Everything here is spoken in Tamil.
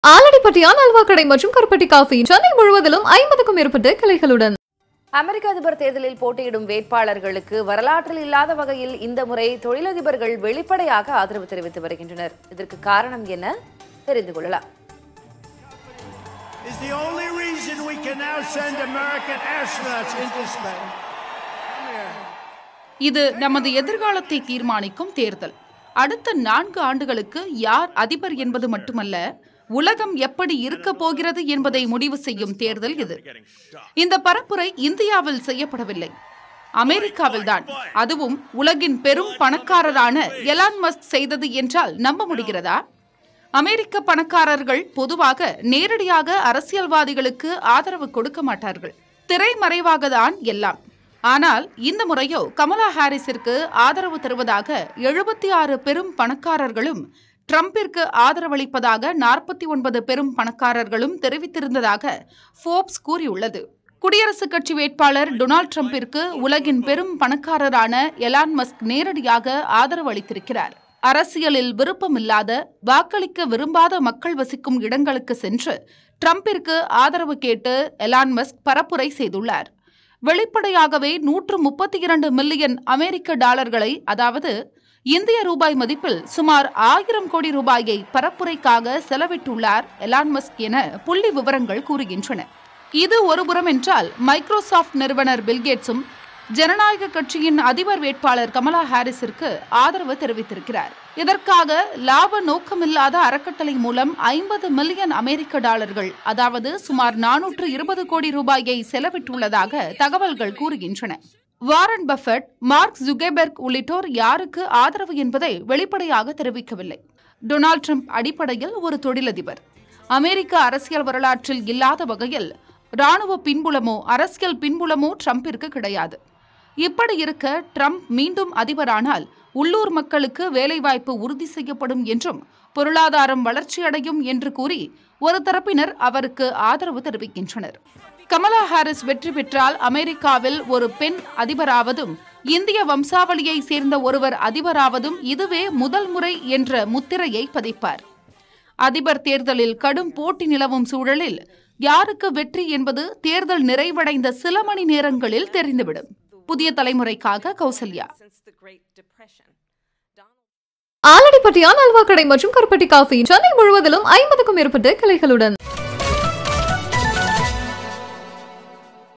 ஆலடிப்பட்டியான் அல்வா கடை மற்றும் கருப்பட்டி காஃபி சென்னை முழுவதிலும் ஐம்பதுக்கும் மேற்பட்ட கிளைகளுடன் அமெரிக்க அதிபர் தேர்தலில் போட்டியிடும் வேட்பாளர்களுக்கு வரலாற்றில் இல்லாத வகையில் இந்த முறை தொழிலதிபர்கள் வெளிப்படையாக ஆதரவு தெரிவித்து வருகின்றனர் இதற்கு காரணம் என்ன தெரிந்து கொள்ளலாம் is the only reason we can now send American astronauts into space. இது நமது எதிர்காலத்தை தீர்மானிக்கும் தேர்தல் அடுத்த நான்கு ஆண்டுகளுக்கு யார் அதிபர் என்பது மட்டுமல்ல உலகம் எப்படி இருக்க போகிறது என்பதை முடிவு செய்யும் தேர்தல் இது இந்த பரப்புரை இந்தியாவில் செய்யப்படவில்லை அமெரிக்காவில்தான் அதுவும் உலகின் பெரும் பணக்காரரான எலான் மஸ்க் செய்தது என்றால் நம்ப முடிகிறதா அமெரிக்க பணக்காரர்கள் பொதுவாக நேரடியாக அரசியல்வாதிகளுக்கு ஆதரவு கொடுக்க மாட்டார்கள் திரைமறைவாக தான் எல்லாம் ஆனால் இந்த முறையோ கமலா ஹாரிஸிற்கு ஆதரவு தருவதாக எழுபத்தி ஆறு பெரும் பணக்காரர்களும் ட்ரம்பிற்கு ஆதரவளிப்பதாக நாற்பத்தி ஒன்பது பெரும் பணக்காரர்களும் தெரிவித்திருந்ததாக ஃபோர்ப்ஸ் கூறியுள்ளது குடியரசுக் கட்சி வேட்பாளர் டொனால்ட் ட்ரம்பிற்கு உலகின் பெரும் பணக்காரரான எலான் மஸ்க் நேரடியாக ஆதரவு அளித்திருக்கிறார் அரசியலில் விருப்பமில்லாத வாக்களிக்க விரும்பாத மக்கள் வசிக்கும் இடங்களுக்கு சென்று ட்ரம்பிற்கு ஆதரவு கேட்டு எலான் மஸ்க் பரப்புரை செய்துள்ளார் வெளிப்படையாகவே நூற்று முப்பத்தி இரண்டு மில்லியன் அமெரிக்க டாலர்களை அதாவது இந்திய ரூபாய் மதிப்பில் சுமார் ஆயிரம் கோடி ரூபாயை பரப்புரைக்காக செலவிட்டுள்ளார் எலான் மஸ்க் என புள்ளி விவரங்கள் கூறுகின்றன இது ஒருபுறம் என்றால் மைக்ரோசாஃப்ட் நிறுவனர் பில்கேட்ஸும் ஜனநாயக கட்சியின் அதிபர் வேட்பாளர் கமலா ஹாரிஸிற்கு ஆதரவு தெரிவித்திருக்கிறார் இதற்காக லாப நோக்கமில்லாத அறக்கட்டளை மூலம் ஐம்பது மில்லியன் அமெரிக்க டாலர்கள் அதாவது சுமார் நானூற்று இருபது கோடி ரூபாயை செலவிட்டுள்ளதாக தகவல்கள் கூறுகின்றன வாரன் பஃபட் மார்க் ஜுகேபெர்க் உள்ளிட்டோர் யாருக்கு ஆதரவு என்பதை வெளிப்படையாக தெரிவிக்கவில்லை டொனால்ட் ட்ரம்ப் அடிப்படையில் ஒரு தொழிலதிபர் அமெரிக்க அரசியல் வரலாற்றில் இல்லாத வகையில் ராணுவ பின்புலமோ அரசியல் பின்புலமோ ட்ரம்பிற்கு கிடையாது இப்படி இருக்க ட்ரம்ப் மீண்டும் அதிபரானால் உள்ளூர் மக்களுக்கு வேலைவாய்ப்பு உறுதி செய்யப்படும் என்றும் பொருளாதாரம் வளர்ச்சியடையும் என்று கூறி ஒரு தரப்பினர் அவருக்கு ஆதரவு தெரிவிக்கின்றனர் கமலா ஹாரிஸ் வெற்றி பெற்றால் அமெரிக்காவில் ஒரு பெண் அதிபராவதும் இந்திய வம்சாவளியை சேர்ந்த ஒருவர் அதிபராவதும் இதுவே முதல் முறை என்ற முத்திரையை பதிப்பார் அதிபர் தேர்தலில் கடும் போட்டி நிலவும் சூழலில் யாருக்கு வெற்றி என்பது தேர்தல் நிறைவடைந்த சில மணி நேரங்களில் தெரிந்துவிடும் புதிய தலைமுறைக்காக கௌசல்யா ஆலடிப்பட்டியான் அல்வா கடை மற்றும் கருப்பட்டி காஃபி சென்னை முழுவதிலும் ஐம்பதுக்கும் மேற்பட்ட கிளைகளுடன்